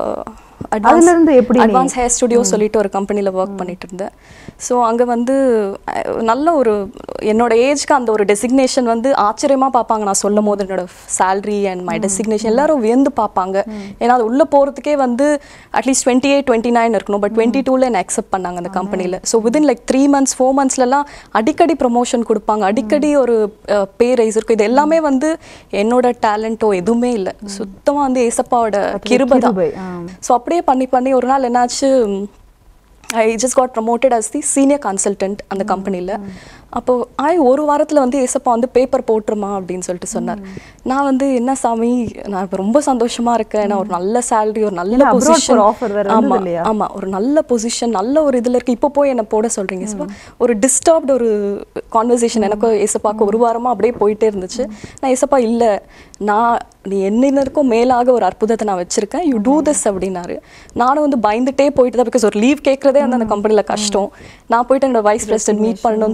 அதுல இருந்து எப்படி நீ-
அட்வான்ஸ் ஹேர் ஸ்டுடியோ சொல்லிட்டு ஒரு கம்பெனியில் ஒர்க் பண்ணிட்டு இருந்தேன் ஸோ அங்கே வந்து அஹ், நல்ல ஒரு என்னோட ஏஜ்க்கு அந்த ஒரு டெசிக்னேஷன் வந்து ஆச்சரியமாக பார்ப்பாங்க நான் சொல்லும் போது என்னோட salary அண்ட் மை டெசிக்னேஷன் எல்லாரும் வியந்து பார்ப்பாங்க ஏன்னா அது உள்ளே போகிறதுக்கே வந்து at least twenty eight twenty nine இருக்கணும் பட் டுவெண்ட்டி டூவில் என்னை அக்செப்ட் பண்ணாங்க அந்த கம்பெனியில் so within like three months four மந்த்ஸ்லலாம் அடிக்கடி ப்ரொமோஷன் கொடுப்பாங்க அடிக்கடி ஒரு பே ரைஸ் இருக்கும் இது எல்லாமே வந்து என்னோட டேலண்ட்டோ எதுவுமே இல்லை சுத்தமாக வந்து ஏசப்பாவோட கிருபை தான்
கிருபை, ஆ.
ஸோ அப்படியே பண்ணி பண்ணி ஒரு நாள் என்னாச்சு I just got promoted as the senior consultant அந்த கம்பெனியில் அப்போ ஆய் ஒரு வாரத்தில் வந்து ஏசப்பா வந்து பேப்பர் போட்டுருமா அப்படின்னு சொல்லிட்டு சொன்னார் நான் வந்து என்ன சாமி நான் இப்போ ரொம்ப சந்தோஷமா இருக்கேன் நான் ஒரு நல்ல சேலரி ஒரு நல்ல
ஏன்னா abroad
பொசிஷன்
போற offer வேற இருந்தது
ஆமா
இல்லையா?
ஆமா ஒரு நல்ல பொசிஷன் நல்ல ஒரு இதுல இருக்கு இப்போ போய் என்ன போட சொல்றீங்க ஏசப்பா ஒரு டிஸ்டர்ப்டு ஒரு கான்வர்சேஷன் எனக்கும் ஏசப்பாக்கு ஒரு வாரமா அப்படியே போயிட்டே இருந்துச்சு நான் ஏசப்பா இல்ல நான் நீ என்னினருக்கும் மேலாக ஒரு அற்புதத்தை நான் வச்சிருக்கேன் யூ டூ திஸ் அப்படின்னாரு நானும் வந்து பயந்துட்டே போயிட்டு தான் பிகாஸ் ஒரு லீவ் கேட்கறதே வந்து அந்த கம்பெனியில் கஷ்டம் நான் போயிட்டு என்னோட வைஸ் பிரசிடென்ட் மீட் பண்ணணும்னு சொல்லிட்டு அவங்க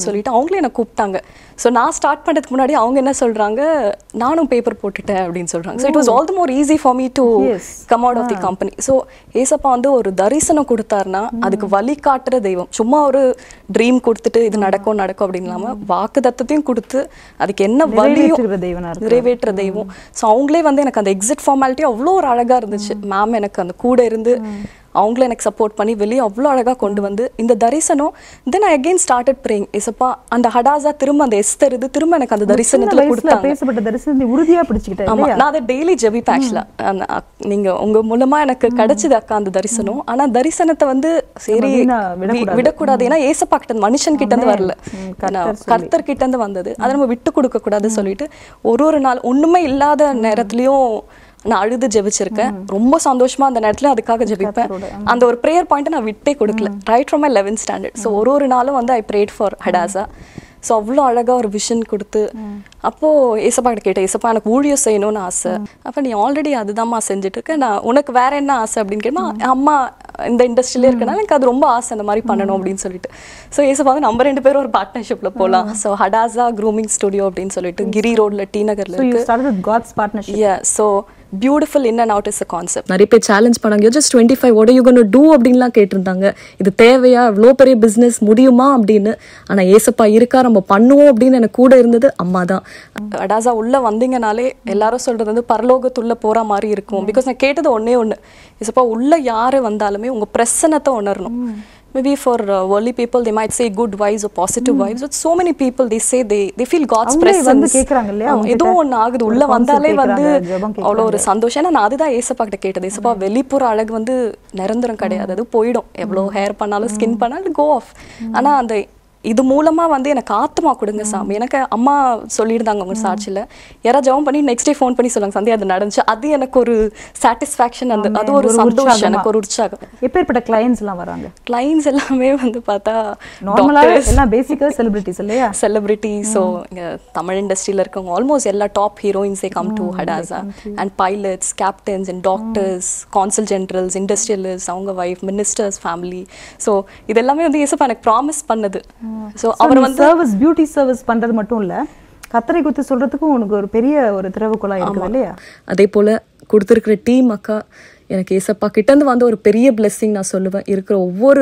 அவங்களே என்னை கூப்பிட்டாங்க ஸோ நான் ஸ்டார்ட் பண்ணுறதுக்கு முன்னாடி அவங்க என்ன சொல்கிறாங்க நானும் பேப்பர் போட்டுட்டேன் அப்படின்னு சொல்கிறாங்க so it was all the more easy for me to come out of the company so ஏசப்பா வந்து ஒரு தரிசனம் கொடுத்தாருன்னா அதுக்கு வழி காட்டுற தெய்வம் சும்மா ஒரு ட்ரீம் கொடுத்துட்டு இது நடக்கும் நடக்கும் அப்படின்னு இல்லாமல் வாக்கு தத்தத்தையும் கொடுத்து அதுக்கு என்ன
நிறைவேற்றுகிற
வழியும்
தெய்வனா இருக்கிறார்.
நிறைவேற்ற தெய்வம் ஸோ அவங்களே வந்து எனக்கு அந்த எக்ஸிட் ஃபார்மாலிட்டி அவ்வளோ ஒரு அழகாக இருந்துச்சு மேம் எனக்கு அந்த கூட இருந்து அவங்களே எனக்கு சப்போர்ட் பண்ணி வெளியே அவ்வளோ அழகாக கொண்டு வந்து இந்த தரிசனம் then I again started praying இசப்பா அந்த ஹடாஸா திரும்ப அந்த எஸ்தர் இது திரும்ப எனக்கு அந்த
சின்ன
தரிசனத்தில்
வயசுல
கொடுத்தாங்க
பேசப்பட்ட தரிசனத்தை உறுதியா பிடிச்சுக்கிட்டேன்
ஆமா
இல்லையா?
நான் அதை டெய்லி ஜெபிப்பேன் ஆக்சுவலா நீங்க உங்க மூலமா எனக்கு கிடைச்சது அக்கா அந்த தரிசனம் ஆனா தரிசனத்தை வந்து சரி
வீணா
வி-
விடக்கூடாது.
விடக்கூடாது ஏன்னா ஏசப்பா கிட்ட இருந்து, மனுஷன் கிட்ட இருந்து வரல
ம்,
ஏன்னா,
கர்த்தர் சொல்லி.
கர்த்தர் கிட்ட இருந்து வந்தது அதை நம்ம விட்டு கொடுக்க கூடாது சொல்லிட்டு ஒரு ஒரு நாள் ஒண்ணுமே இல்லாத நேரத்துலயும் நான் அழுது ஜெபிச்சிருக்கேன் ரொம்ப சந்தோஷமா அந்த நேரத்துல அதுக்காக ஜெபிப்பேன் அந்த ஒரு ப்ரேயர் பாயிண்ட் நான் விட்டே கொடுக்கல right from my eleventh standard so ஒரு ஒரு நாளும் வந்து I prayed for Hadassah so அவ்வளோ அழகா ஒரு விஷன் கொடுத்து அப்போ ஏசப்பா கிட்ட கேட்டேன் ஏசப்பா எனக்கு ஊழியம் செய்யணும்னு ஆசை அப்போ நீ ஆல்ரெடி அதுதாம்மா செஞ்சுட்டு இருக்க நான் உனக்கு வேற என்ன ஆசை அப்படின்னு கேட்டா அம்மா இந்த இண்டஸ்ட்ரியிலே இருக்கனால எனக்கு அது ரொம்ப ஆசை அந்த மாதிரி பண்ணணும் அப்படின்னு சொல்லிட்டு ஸோ ஏசப்பா வந்து நம்ம ரெண்டு பேரும் ஒரு பார்ட்னர்ஷிப்ல போகலாம் ஸோ ஹடாஸா க்ரூமிங் ஸ்டுடியோ அப்படின்னு சொல்லிட்டு கிரி ரோட்ல டி நகர்ல
So you
இருக்கு
started with God's partnership.
yeah so beautiful in and out is a concept நிறைய பேர் சேலஞ்ச் பண்ணாங்க ஜஸ்ட் டுவெண்ட்டி ஃபைவ் ஓட யூ கன் டூ அப்படின்லாம் கேட்டிருந்தாங்க இது தேவையா இவ்வளோ பெரிய பிஸ்னஸ் முடியுமா அப்படின்னு ஆனா ஏசப்பா இருக்கா நம்ம பண்ணுவோம் அப்படின்னு எனக்கு கூட இருந்தது அம்மா தான் அடாசா உள்ள வந்தீங்கனாலே எல்லாரும் சொல்றது வந்து பரலோகத்துள்ள போற மாதிரி இருக்கும் பிகாஸ் நான் கேட்டது ஒண்ணே ஒண்ணு ஏசப்பா உள்ள யாரு வந்தாலுமே உங்க பிரசன்னத்தை உணரணும் maybe for uh, worldly people they might say good vibes or positive vibes but so many people they say they they feel god's
அவங்களே வந்து
presence
கேக்குறாங்க இல்லையா
ஆமா,
உங்ககிட்ட?
ஏதோ ஒண்ணு ஆகுது
ஒரு
உள்ள
concept
வந்தாலே வந்து
கேக்குறாங்க, ஜெபம்
அவ்வளோ ஒரு
கேக்குறாங்க.
சந்தோஷம் ஏன்னா நான் அதுதான் ஏசப்பா கிட்ட கேட்டது ஏசப்பா வெளிப்புற அழகு வந்து நிரந்தரம் கிடையாது அது போயிடும் எவ்வளோ ஹேர் பண்ணாலும் ஸ்கின் பண்ணாலும் கோ ஆஃப் ஆனா அந்த இது மூலமா வந்து எனக்கு ஆத்மா கொடுங்க சாமி எனக்கு அம்மா சொல்லியிருந்தாங்க உங்க சாட்சியில யாராவது ஜெபம் பண்ணி நெக்ஸ்ட் டே ஃபோன் பண்ணி சொல்லுவாங்க சந்தியா அது நடந்துச்சு அது எனக்கு ஒரு சாட்டிஸ்ஃபேக்ஷன் அந்த அது ஒரு சந்தோஷம்
உற்சாகமா.
எனக்கு ஒரு உற்சாகம்
எப்பேற்பட்ட clients எல்லாம் வராங்க
கிளைண்ட்ஸ் எல்லாமே வந்து பார்த்தா
நார்மலா எல்லாம் பேசிக்கா செலிபிரிட்டிஸ் இல்லையா
செலிபிரிட்டி ஸோ இங்கே தமிழ் இண்டஸ்ட்ரியில் இருக்கவங்க ஆல்மோஸ்ட் எல்லா டாப் ஹீரோயின்ஸே come to Hadassah and pilots captains and doctors consul generals industrialist அவங்க ஒய்ஃப் மினிஸ்டர்ஸ் ஃபேமிலி ஸோ இது எல்லாமே வந்து ஏசப்பா எனக்கு ப்ராமிஸ் பண்ணது ஸோ அவர் வந்து
சர்வீஸ் பியூட்டி சர்வீஸ் பண்றது மட்டும் இல்ல கத்தரை குத்து சொல்றதுக்கும் உனக்கு ஒரு பெரிய ஒரு திறவுக்குள்ளா இருக்குது இல்லையா
அதே போல் கொடுத்துருக்கிற டீம் அக்கா எனக்கு ஏசப்பா கிட்டேருந்து வந்த ஒரு பெரிய blessing நான் சொல்லுவேன் இருக்கிற ஒவ்வொரு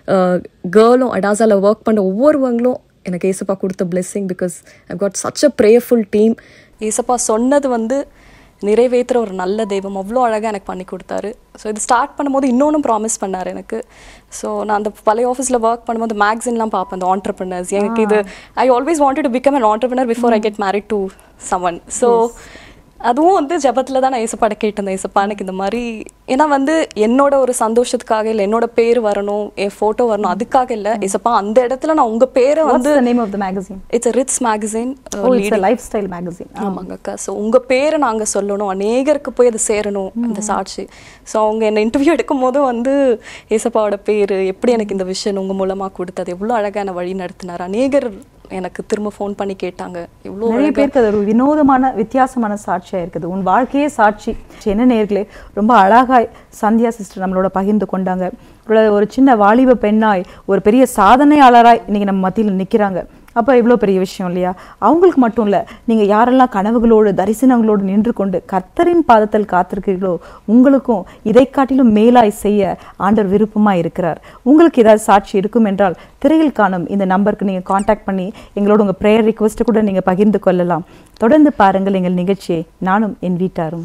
கேர்ளும் அடாசால ஒர்க் பண்ண ஒவ்வொருவங்களும் எனக்கு ஏசப்பா கொடுத்த blessing because I got such a prayerful team ஏசப்பா சொன்னது வந்து நிறைவேற்றுற ஒரு நல்ல தெய்வம் அவ்வளோ அழகாக எனக்கு பண்ணி கொடுத்தாரு ஸோ இது ஸ்டார்ட் பண்ணும்போது இன்னொன்றும் ப்ராமிஸ் பண்ணார் எனக்கு ஸோ நான் அந்த பழைய ஆஃபீஸில் ஒர்க் பண்ணும்போது மேக்சின்லாம் பார்ப்பேன் அந்த ஆண்டர்பிரினர்ஸ் எனக்கு இது I always wanted to become an entrepreneur before I get married to someone so அதுவும் வந்து ஜபத்தில் தான் நான் ஏசப்பாட கேட்டிருந்தேன் ஏசப்பா எனக்கு இந்த மாதிரி ஏன்னா வந்து என்னோட ஒரு சந்தோஷத்துக்காக இல்லை என்னோட பேர் வரணும் என் ஃபோட்டோ வரணும் அதுக்காக இல்லை ஏசப்பா அந்த இடத்துல நான் உங்கள் பேரை
What's
வந்து
the name of the magazine?
It's Ritz magazine
Oh, it's a lifestyle magazine.
ஆமாங்க அக்கா ஸோ உங்கள் பேரை நாங்கள் சொல்லணும் அநேகருக்கு போய் அது சேரணும் இந்த சாட்சி ஸோ அவங்க என்னை இன்டர்வியூ எடுக்கும் போதும் வந்து ஏசப்பாவோட பேர் எப்படி எனக்கு இந்த விஷயம் உங்கள் மூலமாக கொடுத்தது எவ்வளோ அழகான வழி நடத்தினார் அநேகர் எனக்கு திரும்ப ஃபோன் பண்ணி கேட்டாங்க இவ்வளோ
நிறைய
அழகா
பேருக்கு அது ஒரு வினோதமான வித்தியாசமான சாட்சியா இருக்குது உன் வாழ்க்கையே சாட்சி என்ன நேர்களே ரொம்ப அழகாய் சந்தியா சிஸ்டர் நம்மளோட பகிர்ந்து கொண்டாங்க ஒரு- ஒரு சின்ன வாலிப பெண்ணாய் ஒரு பெரிய சாதனையாளராய் இன்னைக்கு நம்ம மத்தியில் நிக்கிறாங்க அப்போ இவ்வளோ பெரிய விஷயம் இல்லையா அவங்களுக்கு மட்டும் இல்லை நீங்கள் யாரெல்லாம் கனவுகளோடு தரிசனங்களோடு நின்று கொண்டு கர்த்தரின் பாதத்தில் காத்திருக்கிறீர்களோ உங்களுக்கும் இதை காட்டிலும் மேலாய் செய்ய ஆண்டவர் விருப்பமாக இருக்கிறார் உங்களுக்கு ஏதாவது சாட்சி இருக்கும் என்றால் திரையில் காணும் இந்த நம்பருக்கு நீங்கள் காண்டாக்ட் பண்ணி எங்களோட உங்கள் ப்ரேயர் ரிக்வெஸ்ட்டை கூட நீங்கள் பகிர்ந்து கொள்ளலாம் தொடர்ந்து பாருங்கள் எங்கள் நிகழ்ச்சியை நானும் என் வீட்டாரும்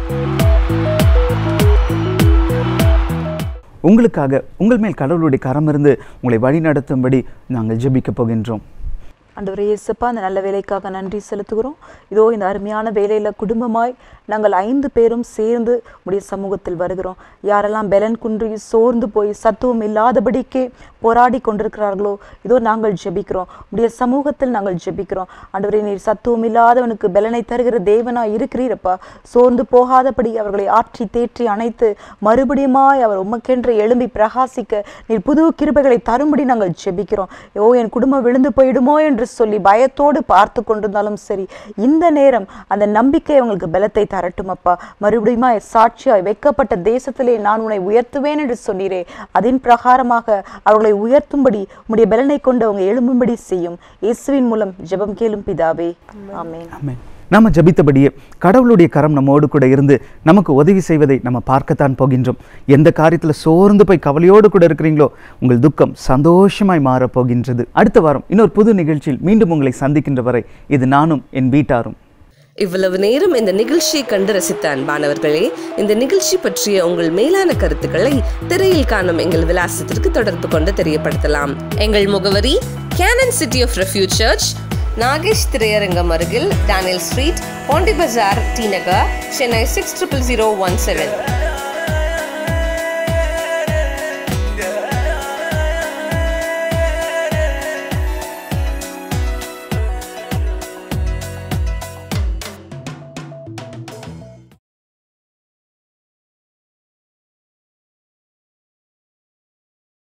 உங்களுக்காக உங்கள் மேல் கடவுளுடைய கரம் இருந்து உங்களை வழி நடத்தும்படி நாங்கள் ஜெபிக்கப் போகின்றோம்
ஆண்டவரே இயேசுப்பா அந்த நல்ல வேலைக்காக நன்றி செலுத்துகிறோம் இதோ இந்த அருமையான வேலையில் குடும்பமாய் நாங்கள் ஐந்து பேரும் சேர்ந்து உடைய சமூகத்தில் வருகிறோம் யாரெல்லாம் பெலன் குன்றி சோர்ந்து போய் சத்துவம் இல்லாதபடிக்கே போராடி கொண்டிருக்கிறார்களோ இதோ நாங்கள் ஜெபிக்கிறோம் உடைய சமூகத்தில் நாங்கள் ஜெபிக்கிறோம் ஆண்டவரே நீர் சத்துவம் இல்லாதவனுக்கு பெலனை தருகிற தேவனா இருக்கிறீரப்பா சோர்ந்து போகாதபடி அவர்களை ஆற்றி தேற்றி அணைத்து மறுபடியுமாய் அவர் உமக்கென்று எழும்பி பிரகாசிக்க நீர் புது கிருபைகளை தரும்படி நாங்கள் ஜெபிக்கிறோம் ஓ என் குடும்பம் விழுந்து போயிடுமோ என்று சொல்லி பயத்தோடு பார்த்து கொண்டிருந்தாலும் சரி இந்த நேரம் அந்த நம்பிக்கை அவங்களுக்கு பலத்தை தரட்டும் அப்பா மறுபடியும் சாட்சியாய் வைக்கப்பட்ட தேசத்திலே நான் உன்னை உயர்த்துவேன் என்று சொன்னீரே அதன் பிரகாரமாக அவர்களை அவங்களை உயர்த்தும்படி உம்முடைய பலனை கொண்டு அவங்க எழும்பும்படி செய்யும் இயேசுவின் மூலம் ஜெபம் கேளும் பிதாவே ஆமென்
ஆமென் நாம ஜபித்தபடியே கடவுளுடைய கரம் நம்மோடு கூட இருந்து நமக்கு உதவி செய்வதை நம்ம பார்க்கத்தான் போகின்றோம் எந்த காரியத்தில் சோர்ந்து போய் கவலையோடு கூட இருக்கிறீங்களோ உங்கள் துக்கம் சந்தோஷமாய் மாறப் போகின்றது அடுத்த வாரம் இன்னொரு புது நிகழ்ச்சியில் மீண்டும் உங்களை சந்திக்கின்ற வரை இது நானும் என் வீட்டாரும்
இவ்வளவு நேரம் இந்த நிகழ்ச்சியை கண்டு ரசித்த அன்பானவர்களே இந்த நிகழ்ச்சி பற்றிய உங்கள் மேலான கருத்துக்களை திரையில் காணும் எங்கள் விலாசத்திற்கு தொடர்பு கொண்டு தெரியப்படுத்தலாம் எங்கள் முகவரி Canaan city of refuge church Nagesh திரையரங்கம் அருகில் Daniel street Pondy Bazaar T Nagar Chennai six triple zero one seven